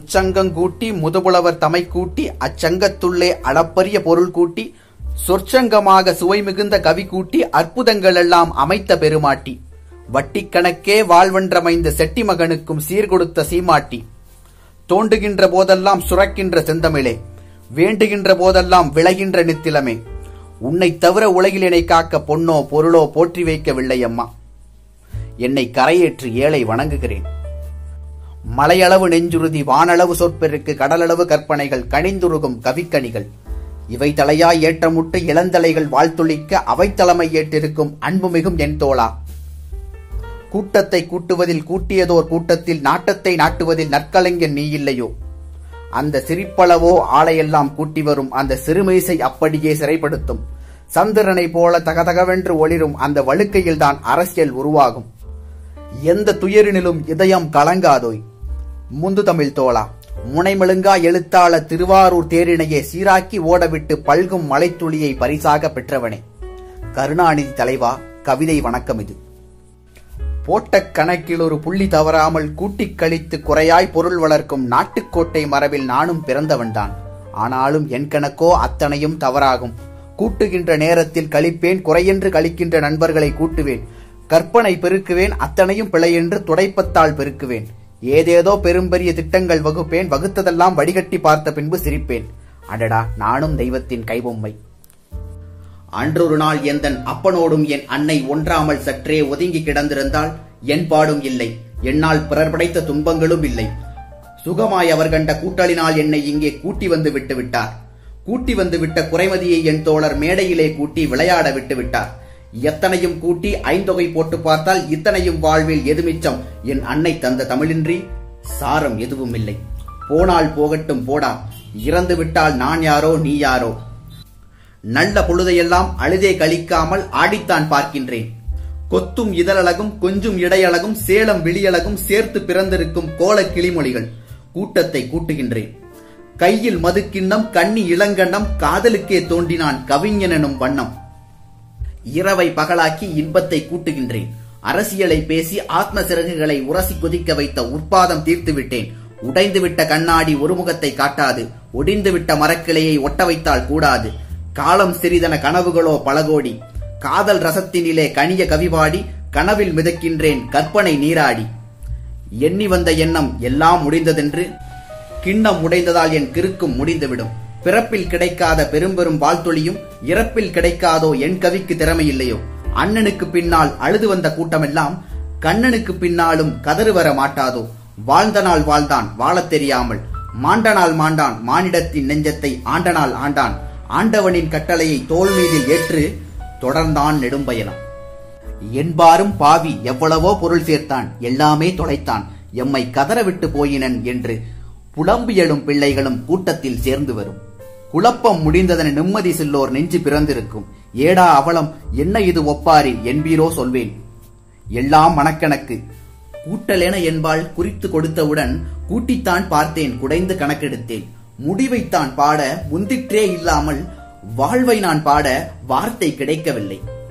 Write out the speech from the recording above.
முச்சங்கம் கூட்டி முதுபுலவர் தமை கூட்டி அச்சங்கத்துள்ளே அளப்பரிய பொருள் கூட்டி சொற்சங்கமாக சுவை மிகுந்த கவி கூட்டி அற்புதங்களெல்லாம் அமைத்த பெருமாட்டி வட்டிக்கணக்கே வாழ்வென்றமைந்த செட்டி மகனுக்கும் சீர்கொடுத்த சீமாட்டி தோண்டுகின்ற போதெல்லாம் சுரக்கின்ற செந்தமிழே வேண்டுகின்ற போதெல்லாம் விளைகின்ற நித்திலமே உன்னை தவிர உலகில் என்னை காக்க பொன்னோ பொருளோ போற்றி வைக்கவில்லை அம்மா என்னை கரையேற்று ஏழை வணங்குகிறேன் மலையளவு நெஞ்சுறுதி வானளவு சொற்பெருக்கு கடலளவு கற்பனைகள் கனிந்துருகும் கவிக்கணிகள் இவை தலையாய் ஏற்றமுட்டு இளந்தலைகள் வாழ்த்துளிக்க அவைத்தலைமை ஏற்றிருக்கும் அன்புமிகும் என் தோளா கூட்டத்தை கூட்டுவதில் கூட்டியதோர் கூட்டத்தில் நாட்டத்தை நாட்டுவதில் நற்கலைஞன் நீ இல்லையோ அந்த சிரிப்பளவோ ஆளையெல்லாம் கூட்டி வரும் அந்த சிறுமீசை அப்படியே சிறைப்படுத்தும் சந்திரனை போல தகதகவென்று ஒளிரும் அந்த வழுக்கையில்தான் அரசியல் உருவாகும் எந்த துயரினிலும் இதயம் கலங்காதோய் முந்து தமிழ் தோழா முனைமெழுங்கா எழுத்தாள திருவாரூர் தேரினையே சீராக்கி ஓடவிட்டு பல்கும் மலைத்துளியை பரிசாக பெற்றவனே கருணாநிதி தலைவா கவிதை வணக்கம் இது போட்ட கணக்கில் ஒரு புள்ளி தவறாமல் கூட்டிக் கழித்து குறையாய் பொருள் வளர்க்கும் நாட்டுக்கோட்டை மரபில் நானும் பிறந்தவன்தான் ஆனாலும் என் கணக்கோ அத்தனையும் தவறாகும் கூட்டுகின்ற நேரத்தில் கழிப்பேன் குறையென்று கழிக்கின்ற நண்பர்களை கூட்டுவேன் கற்பனை பெருக்குவேன் அத்தனையும் பிழையென்று துடைப்பத்தால் பெருக்குவேன் ஏதேதோ பெரும்பெரிய திட்டங்கள் வகுப்பேன் வகுத்ததெல்லாம் வடிகட்டி பார்த்த பின்பு சிரிப்பேன் அடடா நானும் தெய்வத்தின் கைபொம்மை அன்றொரு நாள் எந்தன் அப்பனோடும் என் அன்னை ஒன்றாமல் சற்றே ஒதுங்கி கிடந்திருந்தால் என் பாடும் இல்லை என்னால் பிறர் படைத்த துன்பங்களும் இல்லை சுகமாய் அவர் கண்ட கூட்டலினால் என்னை இங்கே கூட்டி வந்து விட்டு விட்டார் கூட்டி வந்து விட்ட குறைமதியை என் தோழர் மேடையிலே கூட்டி விளையாட விட்டு விட்டார் எத்தனையும் கூட்டி ஐந்தொகை போட்டு பார்த்தால் இத்தனையும் வாழ்வில் எது மிச்சம் என் அன்னை தந்த தமிழின்றி சாரம் எதுவும் இல்லை போனால் போகட்டும் போடா இறந்து விட்டால் நான் யாரோ நீ யாரோ நல்ல பொழுதையெல்லாம் அழுதே கழிக்காமல் ஆடித்தான் பார்க்கின்றேன் கொத்தும் இதழழகும் கொஞ்சும் இடையழகும் சேலம் விழியழகும் சேர்த்து பிறந்திருக்கும் கோல கிளிமொழிகள் கூட்டத்தை கூட்டுகின்றேன் கையில் மதுக்கிண்ணம் கண்ணி இளங்கண்ணம் காதலுக்கே தோண்டினான் கவிஞனும் வண்ணம் இரவை பகலாக்கி இன்பத்தை கூட்டுகின்றேன் அரசியலை பேசி ஆத்ம சிறகுகளை உரசி கொதிக்க வைத்த உற்பாதம் தீர்த்து விட்டேன் உடைந்துவிட்ட கண்ணாடி ஒருமுகத்தை காட்டாது ஒடிந்துவிட்ட மரக்கிளையை ஒட்ட வைத்தால் கூடாது காலம் சிறிதன கனவுகளோ பலகோடி காதல் ரசத்தினிலே கனிய கவிபாடி கனவில் மிதக்கின்றேன் கற்பனை நீராடி எண்ணி வந்த எண்ணம் எல்லாம் முடிந்ததென்று கிண்ணம் உடைந்ததால் என் கிறுக்கும் முடிந்துவிடும் பிறப்பில் கிடைக்காத பெரும்பெரும் வாழ்த்தொழியும் இறப்பில் கிடைக்காதோ என் கவிக்கு திறமை இல்லையோ அண்ணனுக்கு பின்னால் அழுது வந்த கூட்டமெல்லாம் கண்ணனுக்கு பின்னாலும் கதறு வர மாட்டாதோ வாழ்ந்த நாள் வாழ்ந்தான் வாழத் தெரியாமல் மாண்டனால் மாண்டான் மானிடத்தின் நெஞ்சத்தை ஆண்டனால் ஆண்டான் ஆண்டவனின் கட்டளையை தோல் மீதில் ஏற்று தொடர்ந்தான் நெடும்பயணம் என்பாரும் பாவி எவ்வளவோ பொருள் சேர்த்தான் எல்லாமே தொலைத்தான் எம்மை கதற விட்டு போயினன் என்று புலம்பு எழும் பிள்ளைகளும் கூட்டத்தில் சேர்ந்து வரும் குழப்பம் முடிந்ததன நிம்மதி செல்லோர் நெஞ்சு பிறந்திருக்கும் ஏடா அவலம் என்ன இது ஒப்பாரி என்பீரோ சொல்வேன் எல்லாம் மனக்கணக்கு கூட்டலென என்பாள் குறித்து கொடுத்தவுடன் கூட்டித்தான் பார்த்தேன் குடைந்து கணக்கெடுத்தேன் முடிவைத்தான் பாட முந்திற்றே இல்லாமல் வாழ்வை நான் பாட வார்த்தை கிடைக்கவில்லை